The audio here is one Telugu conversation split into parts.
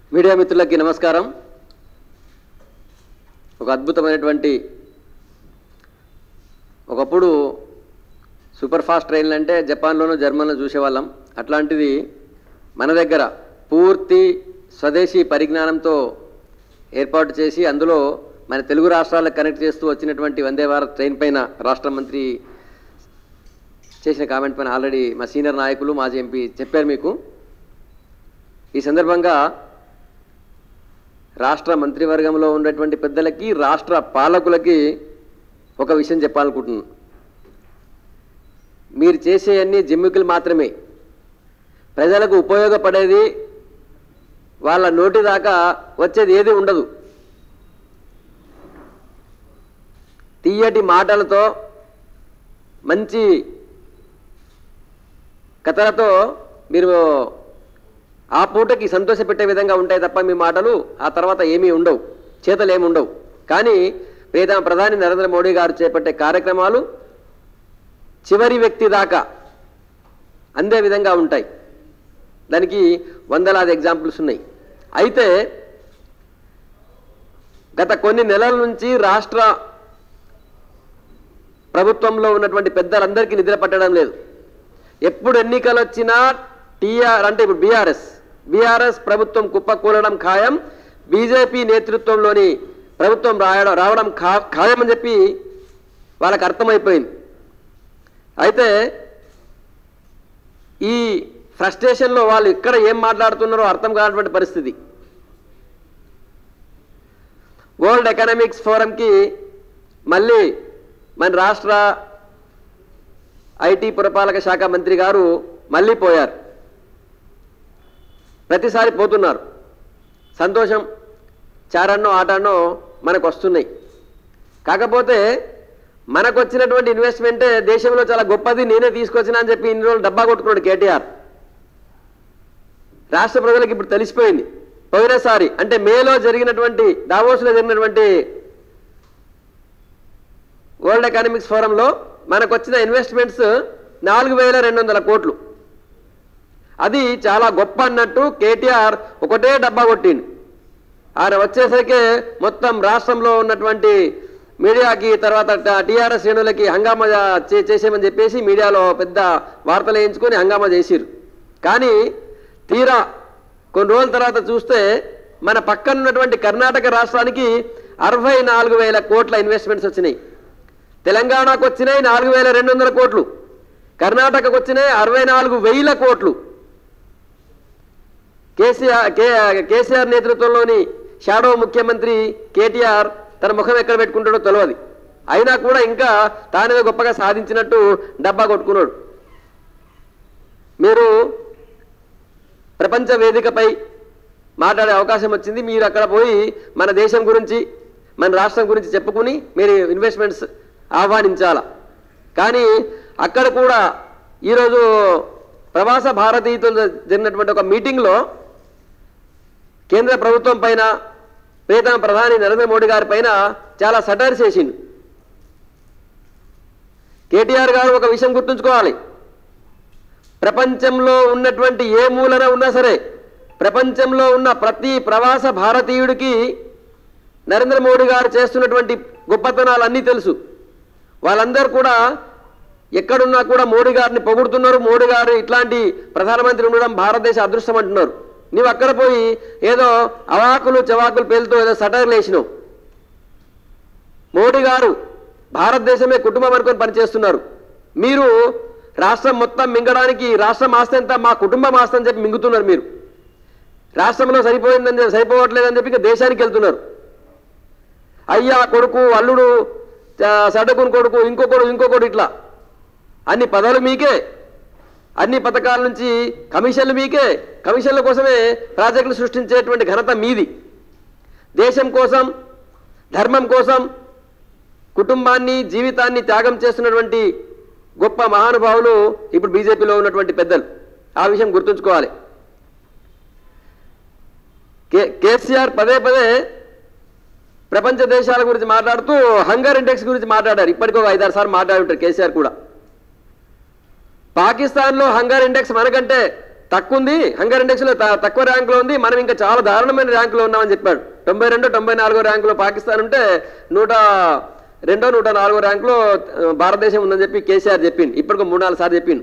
మీడియా మిత్రులకి నమస్కారం ఒక అద్భుతమైనటువంటి ఒకప్పుడు సూపర్ ఫాస్ట్ ట్రైన్లు అంటే జపాన్లోనూ జర్మన్లో చూసేవాళ్ళం అట్లాంటిది మన దగ్గర పూర్తి స్వదేశీ పరిజ్ఞానంతో ఏర్పాటు చేసి అందులో మన తెలుగు రాష్ట్రాలకు కనెక్ట్ చేస్తూ వచ్చినటువంటి వందే భారత్ ట్రైన్ పైన రాష్ట్ర మంత్రి చేసిన కామెంట్ పైన ఆల్రెడీ మా సీనియర్ నాయకులు మాజీ ఎంపీ చెప్పారు మీకు ఈ సందర్భంగా రాష్ట్ర మంత్రివర్గంలో ఉన్నటువంటి పెద్దలకి రాష్ట్ర పాలకులకి ఒక విషయం చెప్పాలనుకుంటున్నాను మీరు చేసే అన్ని జిమ్మికులు మాత్రమే ప్రజలకు ఉపయోగపడేది వాళ్ళ నోటి దాకా వచ్చేది ఏది ఉండదు తీయటి మాటలతో మంచి కథలతో మీరు ఆ పూటకి సంతోషపెట్టే విధంగా ఉంటాయి తప్ప మీ మాటలు ఆ తర్వాత ఏమీ ఉండవు చేతలు ఏమి ఉండవు కానీ పేద ప్రధాని నరేంద్ర మోడీ గారు చేపట్టే కార్యక్రమాలు చివరి వ్యక్తి దాకా అందే విధంగా ఉంటాయి దానికి వందలాది ఎగ్జాంపుల్స్ ఉన్నాయి అయితే గత కొన్ని నెలల నుంచి రాష్ట్ర ప్రభుత్వంలో ఉన్నటువంటి పెద్దలందరికీ నిద్ర పట్టడం లేదు ఎప్పుడు ఎన్నికలు వచ్చినా టీఆర్ అంటే ఇప్పుడు బీఆర్ఎస్ బీఆర్ఎస్ ప్రభుత్వం కుప్పకూలడం ఖాయం బీజేపీ నేతృత్వంలోని ప్రభుత్వం రాయడం రావడం ఖా ఖాయమని చెప్పి వాళ్ళకి అర్థమైపోయింది అయితే ఈ ఫ్రస్ట్రేషన్లో వాళ్ళు ఇక్కడ ఏం మాట్లాడుతున్నారో అర్థం కానటువంటి పరిస్థితి వరల్డ్ ఎకనామిక్స్ ఫోరంకి మళ్ళీ మన రాష్ట్ర ఐటీ పురపాలక శాఖ మంత్రి గారు మళ్ళీ పోయారు ప్రతిసారి పోతున్నారు సంతోషం చారన్నో ఆటన్నో మనకు వస్తున్నాయి కాకపోతే మనకు వచ్చినటువంటి ఇన్వెస్ట్మెంటే దేశంలో చాలా గొప్పది నేనే తీసుకొచ్చినా అని చెప్పి ఇన్ని రోజులు డబ్బా కొట్టుకున్నాడు కేటీఆర్ రాష్ట్ర ప్రజలకు ఇప్పుడు తెలిసిపోయింది పోయినసారి అంటే మేలో జరిగినటువంటి దావోస్లో జరిగినటువంటి వరల్డ్ ఎకనామిక్స్ ఫోరంలో మనకు వచ్చిన ఇన్వెస్ట్మెంట్స్ నాలుగు వేల రెండు వందల కోట్లు అది చాలా గొప్ప అన్నట్టు కేటీఆర్ ఒకటే డబ్బా కొట్టిండు ఆయన వచ్చేసరికి మొత్తం రాష్ట్రంలో ఉన్నటువంటి మీడియాకి తర్వాత టీఆర్ఎస్ శ్రేణులకి హంగామా చే- చేసేయమని చెప్పేసి మీడియాలో పెద్ద వార్తలు వేయించుకొని హంగామా చేసిరు కానీ తీరా కొన్ని రోజుల తర్వాత చూస్తే మన పక్కన ఉన్నటువంటి కర్ణాటక రాష్ట్రానికి అరవై నాలుగు వేల కోట్ల ఇన్వెస్ట్మెంట్స్ వచ్చినాయి తెలంగాణకు వచ్చినాయి నాలుగు వేల రెండు వందల కోట్లు కర్ణాటకకు వచ్చినాయి అరవై నాలుగు వేల కోట్లు కేసీఆర్ కే కేసీఆర్ నేతృత్వంలోని షాడో ముఖ్యమంత్రి కేటీఆర్ తన ముఖం ఎక్కడ పెట్టుకుంటాడో తెలియదు అయినా కూడా ఇంకా తానేదో గొప్పగా సాధించినట్టు డబ్బా కొట్టుకున్నాడు మీరు ప్రపంచ వేదికపై మాట్లాడే అవకాశం వచ్చింది మీరు అక్కడ పోయి మన దేశం గురించి మన రాష్ట్రం గురించి చెప్పుకుని మీరు ఇన్వెస్ట్మెంట్స్ ఆహ్వానించాల కానీ అక్కడ కూడా ఈరోజు ప్రవాస భారతీయులతో జరిగినటువంటి ఒక మీటింగ్లో కేంద్ర ప్రభుత్వం పైన ప్రియతమ ప్రధాని నరేంద్ర మోడీ గారి పైన చాలా సటైర్ చేసిండు కేటీఆర్ గారు ఒక విషయం గుర్తుంచుకోవాలి ప్రపంచంలో ఉన్నటువంటి ఏ మూలన ఉన్నా సరే ప్రపంచంలో ఉన్న ప్రతి ప్రవాస భారతీయుడికి నరేంద్ర మోడీ గారు చేస్తున్నటువంటి గొప్పతనాలు అన్నీ తెలుసు వాళ్ళందరూ కూడా ఎక్కడున్నా కూడా మోడీ గారిని పొగుడుతున్నారు మోడీ గారు ఇట్లాంటి ప్రధానమంత్రి ఉండడం భారతదేశ అదృష్టం అంటున్నారు నీవు అక్కడ పోయి ఏదో అవాకులు చవాకులు పేలుతూ ఏదో సటైర్లు వేసినావు మోడీ గారు భారతదేశమే కుటుంబం అనుకొని పనిచేస్తున్నారు మీరు రాష్ట్రం మొత్తం మింగడానికి రాష్ట్రం ఆస్తి ఎంత మా కుటుంబం ఆస్తి అని చెప్పి మింగుతున్నారు మీరు రాష్ట్రంలో సరిపోయిందని చెప్పి సరిపోవట్లేదని చెప్పి ఇంకా దేశానికి వెళ్తున్నారు అయ్యా కొడుకు అల్లుడు ఆ, సడకుని కొడుకు ఇంకొకడు ఇంకొకడు ఇట్లా అన్ని పదవులు మీకే అన్ని పథకాల నుంచి కమిషన్లు మీకే కమిషన్ల కోసమే ప్రాజెక్టులు సృష్టించేటువంటి ఘనత మీది దేశం కోసం ధర్మం కోసం కుటుంబాన్ని జీవితాన్ని త్యాగం చేస్తున్నటువంటి గొప్ప మహానుభావులు ఇప్పుడు బీజేపీలో ఉన్నటువంటి పెద్దలు ఆ విషయం గుర్తుంచుకోవాలి కే కేసీఆర్ పదే పదే ప్రపంచ దేశాల గురించి మాట్లాడుతూ హంగర్ ఇండెక్స్ గురించి మాట్లాడారు ఇప్పటికీ ఒక ఐదారు సార్లు మాట్లాడి ఉంటారు కేసీఆర్ కూడా పాకిస్తాన్లో హంగర్ ఇండెక్స్ మనకంటే తక్కువ ఉంది హంగర్ ఇండెక్స్లో త- తక్కువ ర్యాంకులో ఉంది మనం ఇంకా చాలా దారుణమైన ర్యాంకులో ఉన్నామని చెప్పాడు తొంభై రెండు తొంభై నాలుగో ర్యాంకులో పాకిస్తాన్ ఉంటే నూట రెండో నూట నాలుగో ర్యాంకులో ఆ, భారతదేశం ఉందని చెప్పి కేసీఆర్ చెప్పిండు ఇప్పటికి మూడు నాలుగు సార్లు చెప్పిండు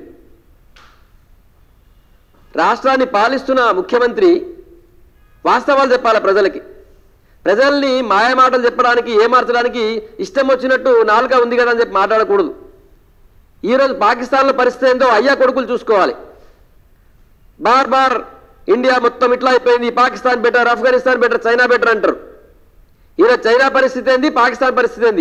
రాష్ట్రాన్ని పాలిస్తున్న ముఖ్యమంత్రి వాస్తవాలు చెప్పాలి ప్రజలకి ప్రజల్ని మాయమాటలు చెప్పడానికి ఏమార్చడానికి ఇష్టం వచ్చినట్టు నాలుక ఉంది కదా అని చెప్పి మాట్లాడకూడదు ఈరోజు పాకిస్తాన్లో పరిస్థితి ఏందో అయ్యా కొడుకులు చూసుకోవాలి బార్ బార్ ఇండియా మొత్తం ఇట్లా అయిపోయింది Pakistan better Afghanistan better China better అంటారు ఈరోజు చైనా పరిస్థితి ఏంది పాకిస్తాన్ పరిస్థితి ఏంది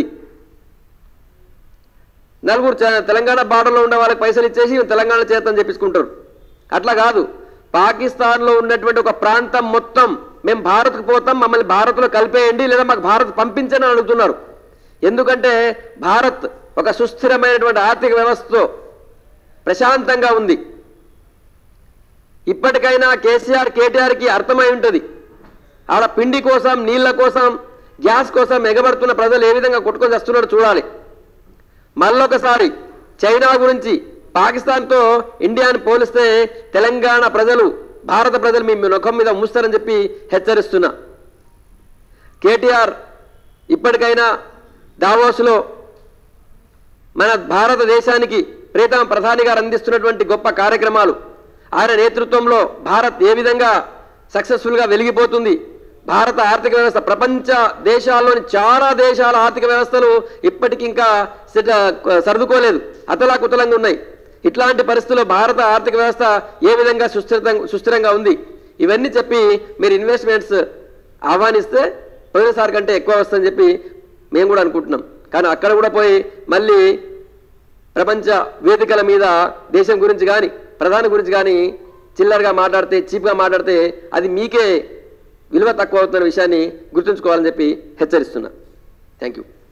నలుగురు చ- తెలంగాణ బార్డర్లో ఉండే వాళ్ళకి పైసలు ఇచ్చేసి తెలంగాణ చేతని చెప్పించుకుంటారు అట్లా కాదు పాకిస్తాన్లో ఉన్నటువంటి ఒక ప్రాంతం మొత్తం మేము భారత్కు పోతాం మమ్మల్ని భారత్లో కలిపేయండి లేదా మాకు భారత్ పంపించండి అని అడుగుతున్నారు ఎందుకంటే భారత్ ఒక సుస్థిరమైనటువంటి ఆర్థిక వ్యవస్థతో ప్రశాంతంగా ఉంది ఇప్పటికైనా కేసీఆర్ కేటీఆర్కి అర్థమై ఉంటుంది ఆడ పిండి కోసం నీళ్ల కోసం గ్యాస్ కోసం ఎగబడుతున్న ప్రజలు ఏ విధంగా కొట్టుకొని వస్తున్నారో చూడాలి మళ్ళొకసారి చైనా గురించి పాకిస్తాన్తో ఇండియాని పోలిస్తే తెలంగాణ ప్రజలు భారత ప్రజలు మీ ముఖం మీద మూస్తారని చెప్పి హెచ్చరిస్తున్నా కేటీఆర్ ఇప్పటికైనా దావోస్లో మన భారతదేశానికి ప్రీతమ ప్రధాని గారు అందిస్తున్నటువంటి గొప్ప కార్యక్రమాలు ఆయన నేతృత్వంలో భారత్ ఏ విధంగా సక్సెస్ఫుల్గా వెలిగిపోతుంది భారత ఆర్థిక వ్యవస్థ ప్రపంచ దేశాల్లోని చాలా దేశాల ఆర్థిక వ్యవస్థలు ఇప్పటికి ఇంకా సెట- సర్దుకోలేదు అతలాకుతలంగా ఉన్నాయి ఇట్లాంటి పరిస్థితుల్లో భారత ఆర్థిక వ్యవస్థ ఏ విధంగా సుస్థిరంగా సుస్థిరంగా ఉంది ఇవన్నీ చెప్పి మీరు ఇన్వెస్ట్మెంట్స్ ఆహ్వానిస్తే పోయినసారి కంటే ఎక్కువ వస్తుందని చెప్పి మేము కూడా అనుకుంటున్నాం కానీ అక్కడ కూడా పోయి మళ్ళీ ప్రపంచ వేదికల మీద దేశం గురించి కానీ ప్రధాని గురించి కానీ చిల్లరగా మాట్లాడితే చీప్గా మాట్లాడితే అది మీకే విలువ తక్కువ అవుతున్న విషయాన్ని గుర్తుంచుకోవాలని చెప్పి హెచ్చరిస్తున్నా థ్యాంక్ యూ